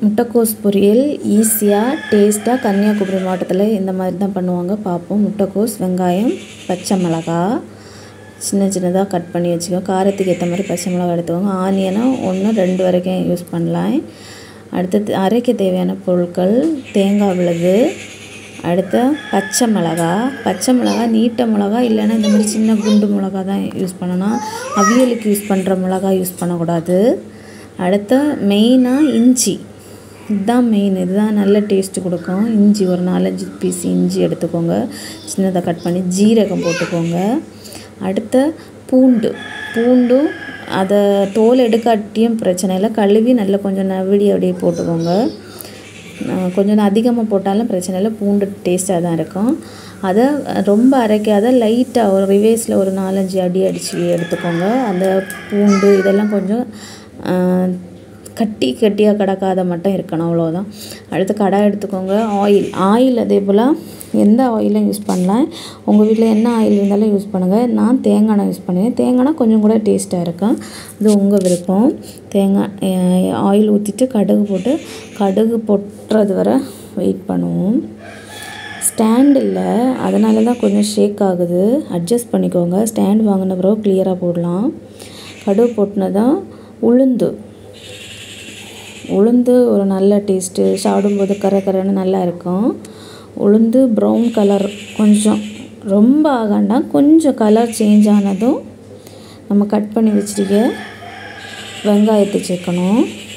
முட்டைக்கோஸ் பொரியல் ஈஸியாக டேஸ்ட்டாக கன்னியாகுமரி மாவட்டத்தில் இந்த மாதிரி தான் பண்ணுவாங்க பார்ப்போம் முட்டைக்கோஸ் வெங்காயம் பச்சை மிளகா சின்ன சின்னதாக கட் பண்ணி வச்சுக்கோ காரத்துக்கு ஏற்ற மாதிரி பச்சை மிளகா எடுத்துக்கோங்க ஆனியனை ஒன்று ரெண்டு வரைக்கும் யூஸ் பண்ணலாம் அடுத்தது அரைக்க தேவையான பொருட்கள் தேங்காய் விழுது அடுத்து பச்சை மிளகா பச்சை மிளகா நீட்ட மிளகா இல்லைன்னா இந்த மாதிரி சின்ன குண்டு மிளகா தான் யூஸ் பண்ணணும் அவியலுக்கு யூஸ் பண்ணுற மிளகா யூஸ் பண்ணக்கூடாது அடுத்து மெயினாக இஞ்சி இதுதான் மெயின் இதுதான் நல்ல டேஸ்ட்டு கொடுக்கும் இஞ்சி ஒரு நாலஞ்சு பீஸ் இஞ்சி எடுத்துக்கோங்க சின்னதாக கட் பண்ணி ஜீரகம் போட்டுக்கோங்க அடுத்து பூண்டு பூண்டும் அதை தோல் எடுக்காட்டியும் பிரச்சனை இல்லை கழுவி நல்லா கொஞ்சம் நவிடி அப்படியே போட்டுக்கோங்க கொஞ்சம் அதிகமாக போட்டாலும் பிரச்சனை இல்லை பூண்டு டேஸ்ட்டாக தான் இருக்கும் அதை ரொம்ப அரைக்காத லைட்டாக ஒரு ரிவேஸில் ஒரு நாலஞ்சு அடி அடித்து எடுத்துக்கோங்க அந்த பூண்டு இதெல்லாம் கொஞ்சம் கட்டி கட்டியாக கிடக்காத மட்டும் இருக்கணும் அவ்வளோதான் அடுத்து கடாய் எடுத்துக்கோங்க ஆயில் ஆயில் அதே போல் எந்த ஆயிலும் யூஸ் பண்ணலாம் உங்கள் வீட்டில் என்ன ஆயில் இருந்தாலும் யூஸ் பண்ணுங்கள் நான் தேங்காய் எண்ணெய் யூஸ் பண்ணுவேன் தேங்காய் எண்ணெய் கொஞ்சம் கூட டேஸ்ட்டாக இருக்கும் இது உங்கள் விருப்பம் தேங்காய் ஆயில் ஊற்றிட்டு கடுகு போட்டு கடுகு பொட்டுறது வரை வெயிட் பண்ணுவோம் ஸ்டாண்ட் இல்லை அதனால தான் கொஞ்சம் ஷேக் ஆகுது அட்ஜஸ்ட் பண்ணிக்கோங்க ஸ்டாண்ட் வாங்கின பிறகு கிளியராக போடலாம் கடுகு போட்டினதான் உளுந்து உளுந்து ஒரு நல்ல டேஸ்ட்டு சாப்பிடும்போது கரை கரைன்னு நல்லா இருக்கும் உளுந்து ப்ரௌன் கலர் கொஞ்சம் ரொம்ப ஆகாண்டாம் கொஞ்சம் கலர் சேஞ்ச் ஆனதும் நம்ம கட் பண்ணி வச்சுருக்க வெங்காயத்தை சேர்க்கணும்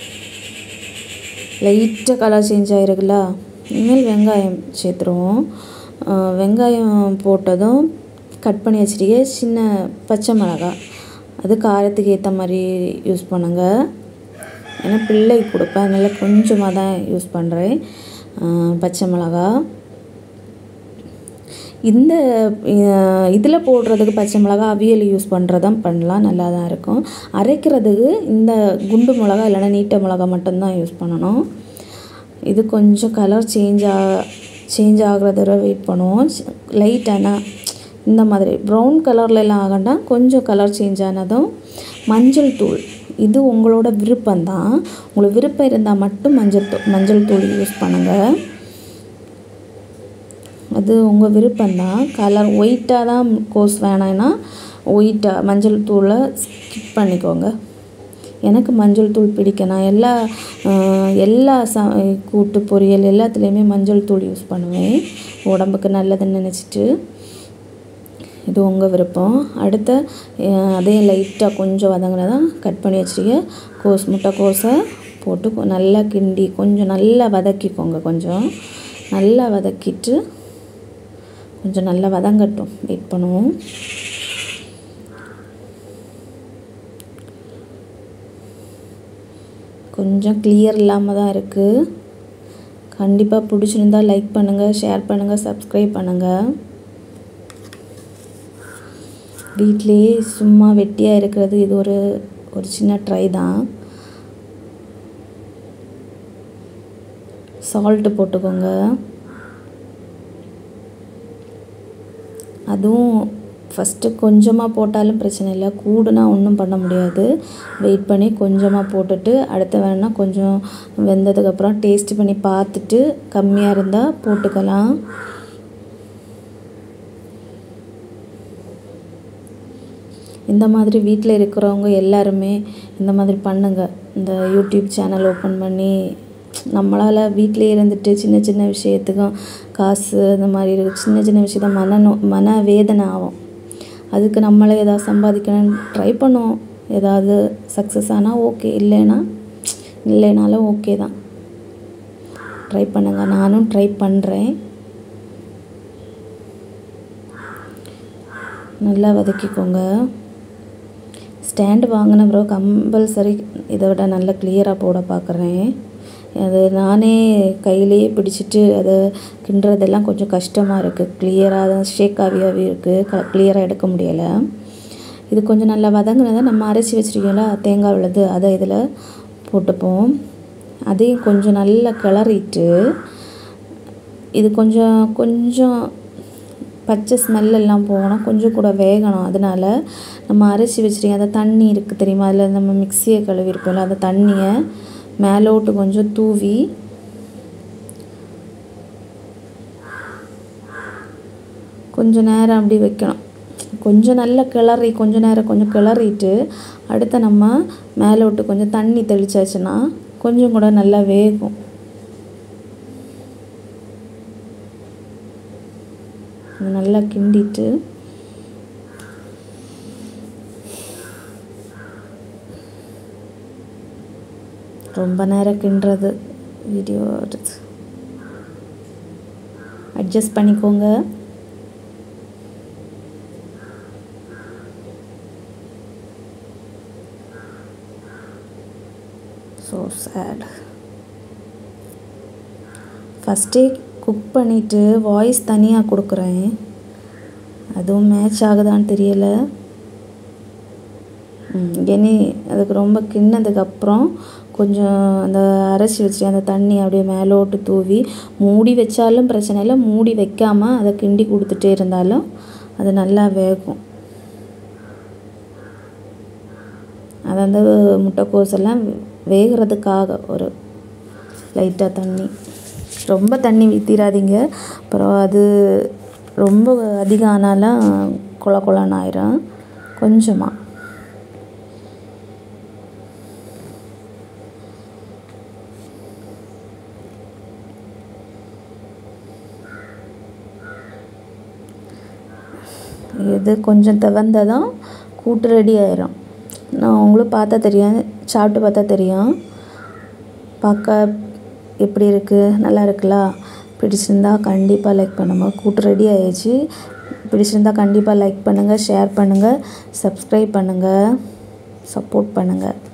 லைட்டாக கலர் சேஞ்ச் ஆகிருக்குல்ல இனிமேல் வெங்காயம் சேர்த்துருவோம் வெங்காயம் போட்டதும் கட் பண்ணி வச்சுருக்க சின்ன பச்சை மிளகாய் அது காரத்துக்கு ஏற்ற மாதிரி யூஸ் பண்ணுங்கள் ஏன்னா பிள்ளை கொடுப்பேன் அதனால் கொஞ்சமாக தான் யூஸ் பண்ணுறேன் பச்சை மிளகா இந்த இதில் போடுறதுக்கு பச்சை மிளகா அவியல் யூஸ் பண்ணுறதான் பண்ணலாம் நல்லா தான் இருக்கும் அரைக்கிறதுக்கு இந்த குண்டு மிளகா இல்லைன்னா நீட்ட மிளகா மட்டும்தான் யூஸ் பண்ணணும் இது கொஞ்சம் கலர் சேஞ்ச் ஆ சேஞ்ச் ஆகிறத வரை வெயிட் பண்ணுவோம் லைட்டான இந்த மாதிரி ப்ரௌன் கலர்லலாம் ஆகண்டா கொஞ்சம் கலர் சேஞ்ச் ஆனதும் மஞ்சள் தூள் இது உங்களோட விருப்பம்தான் உங்களுக்கு விருப்பம் இருந்தால் மட்டும் மஞ்சள் தூள் மஞ்சள் தூள் யூஸ் பண்ணுங்கள் அது உங்கள் விருப்பம்தான் கலர் ஒயிட்டாக தான் கோஸ் வேணாம்னா ஒயிட்டாக மஞ்சள் தூளை ஸ்கிப் பண்ணிக்கோங்க எனக்கு மஞ்சள் தூள் பிடிக்கும் நான் எல்லா எல்லா ச கூட்டு பொரியல் எல்லாத்துலேயுமே மஞ்சள் தூள் யூஸ் பண்ணுவேன் உடம்புக்கு நல்லதுன்னு நினச்சிட்டு இது உங்கள் விருப்பம் அடுத்த அதே லைட்டாக கொஞ்சம் வதங்கினதான் கட் பண்ணி வச்சுருக்க கோஸ் முட்டை கோஸை போட்டு நல்லா கிண்டி கொஞ்சம் நல்லா வதக்கிக்கோங்க கொஞ்சம் நல்லா வதக்கிட்டு கொஞ்சம் நல்லா வதங்கட்டும் வெயிட் பண்ணுவோம் கொஞ்சம் கிளியர் இல்லாமல் தான் இருக்குது கண்டிப்பாக பிடிச்சிருந்தா லைக் பண்ணுங்கள் ஷேர் பண்ணுங்கள் சப்ஸ்கிரைப் பண்ணுங்கள் வீட்லேயே சும்மா வெட்டியாக இருக்கிறது இது ஒரு ஒரு சின்ன ட்ரை தான் சால்ட்டு போட்டுக்கோங்க அதுவும் ஃபஸ்ட்டு கொஞ்சமாக போட்டாலும் பிரச்சனை இல்லை கூடுனா ஒன்றும் பண்ண முடியாது வெயிட் பண்ணி கொஞ்சமாக போட்டுட்டு அடுத்து வேணால் கொஞ்சம் வெந்ததுக்கப்புறம் டேஸ்ட் பண்ணி பார்த்துட்டு கம்மியாக இருந்தால் போட்டுக்கலாம் இந்த மாதிரி வீட்டில் இருக்கிறவங்க எல்லாருமே இந்த மாதிரி பண்ணுங்கள் இந்த யூடியூப் சேனல் ஓப்பன் பண்ணி நம்மளால் வீட்டிலே இருந்துட்டு சின்ன சின்ன விஷயத்துக்கும் காசு இந்த மாதிரி சின்ன சின்ன விஷயத்த மன நோ மன வேதனை ஆகும் அதுக்கு நம்மளே ஏதாவது சம்பாதிக்கணும்னு ட்ரை பண்ணுவோம் ஏதாவது சக்ஸஸ் ஆனால் ஓகே இல்லைன்னா இல்லைனாலும் ஓகே தான் ட்ரை பண்ணுங்கள் நானும் ட்ரை பண்ணுறேன் நல்லா வதக்கிக்கோங்க ஸ்டாண்டு வாங்கின பிறகு கம்பல்சரி இதை விட நல்லா கிளியராக போட பார்க்குறேன் அது நானே கையிலேயே பிடிச்சிட்டு அதை கிண்டுறதெல்லாம் கொஞ்சம் கஷ்டமாக இருக்குது கிளியராக தான் ஷேக் ஆகியாகவே இருக்குது க கிளியராக எடுக்க முடியலை இது கொஞ்சம் நல்லா வதங்கினதை நம்ம அரைச்சி வச்சுருக்கோம்ல தேங்காய் உள்ளது அதை இதில் போட்டுப்போம் அதையும் கொஞ்சம் நல்லா கிளறிட்டு இது கொஞ்சம் கொஞ்சம் பச்சை ஸ்மெல்லெல்லாம் போகணும் கொஞ்சம் கூட வேகணும் அதனால் நம்ம அரைச்சி வச்சுருக்க அந்த தண்ணி இருக்குது தெரியுமா அதில் நம்ம மிக்சியை கழுவிருப்போம்ல அந்த தண்ணியை மேலோட்டு கொஞ்சம் தூவி கொஞ்சம் நேரம் அப்படி வைக்கணும் கொஞ்சம் நல்லா கிளறி கொஞ்சம் நேரம் கொஞ்சம் கிளறிட்டு அடுத்து நம்ம மேலே விட்டு கொஞ்சம் தண்ணி தெளிச்சாச்சுன்னா கொஞ்சம் கூட நல்லா வேகும் இது நல்லா கிண்டிட்டு ரொம்ப நேரம் கிண்டுறது வீடியோ வருது அட்ஜஸ்ட் பண்ணிக்கோங்க ஸோ சேட் ஃபஸ்ட்டே குக் பண்ணிவிட்டு வாய்ஸ் தனியாக கொடுக்குறேன் அதுவும் மேட்ச் ஆகுதான்னு தெரியலை இனி அதுக்கு ரொம்ப கிண்ணதுக்கப்புறம் கொஞ்சம் அந்த அரைச்சி வச்சு அந்த தண்ணி அப்படியே மேலோட்டு தூவி மூடி வச்சாலும் பிரச்சனை இல்லை மூடி வைக்காமல் அதை கிண்டி கொடுத்துட்டே இருந்தாலும் அது நல்லா வேகும் அது அந்த முட்டைக்கோஸ் எல்லாம் வேகிறதுக்காக ஒரு லைட்டாக தண்ணி ரொம்ப தண்ணி ஊற்றிடாதீங்க அப்புறம் அது ரொம்ப அதிகம் ஆனாலும் கொல கொலன்னு ஆயிரும் கொஞ்சமாக இது கொஞ்சம் தவந்ததும் கூட்டு ரெடி ஆயிரும் நான் உங்களுக்கு பார்த்தா தெரியும் சாப்பிட்டு பார்த்தா தெரியும் பார்க்க எப்படி இருக்குது நல்லா இருக்குல்ல பிடிச்சிருந்தா கண்டிப்பாக லைக் பண்ணுங்கள் கூட்டு ரெடி ஆயிடுச்சு பிடிச்சிருந்தா கண்டிப்பாக லைக் பண்ணுங்கள் ஷேர் பண்ணுங்கள் சப்ஸ்கிரைப் பண்ணுங்கள் சப்போர்ட் பண்ணுங்கள்